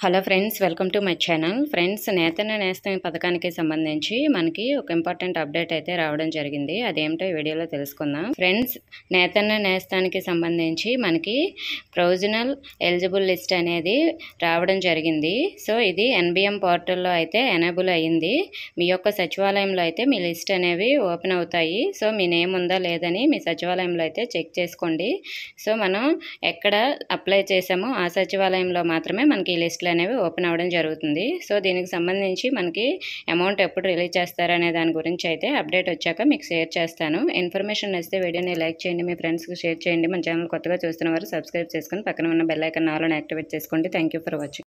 hello friends welcome to my channel friends Nethanna Nestham పథకానికి సంబంధించి మనకి ఒక ఇంపార్టెంట్ అప్డేట్ అయితే రావడం జరిగింది అదేమిటో ఈ వీడియోలో తెలుసుకుందాం ఫ్రెండ్స్ నేతన్న నేస్తానికి సంబంధించి మనకి ప్రొవిజనల్ ఎలిజిబుల్ లిస్ట్ అనేది రావడం జరిగింది సో ఇది ఎన్బిఎం పోర్టల్లో అయితే ఎనేబుల్ అయ్యింది మీ యొక్క సచివాలయంలో అయితే మీ లిస్ట్ అనేవి ఓపెన్ అవుతాయి సో మీ నేమ్ ఉందా లేదని మీ సచివాలయంలో అయితే చెక్ చేసుకోండి సో మనం ఎక్కడ అప్లై చేసామో ఆ సచివాలయంలో మాత్రమే మనకి ఈ లిస్టులు అనేవి ఓపెన్ అవ్వడం జరుగుతుంది సో దీనికి సంబంధించి మనకి అమౌంట్ ఎప్పుడు రిలీజ్ చేస్తారనే దాని గురించి అయితే అప్డేట్ వచ్చాక మీకు షేర్ చేస్తాను ఇన్ఫర్మేషన్ నచ్చితే వీడియోని లైక్ చేయండి మీ ఫ్రెండ్స్కి షేర్ చేయండి మన ఛానల్ కొత్తగా చూస్తున్న వారు సబ్స్క్రైబ్ చేసుకొని పక్కన ఉన్న బెల్ ఐకన్ ఆల్ యాక్టివేట్ చేసుకోండి థ్యాంక్ యూ ఫర్ వాచింగ్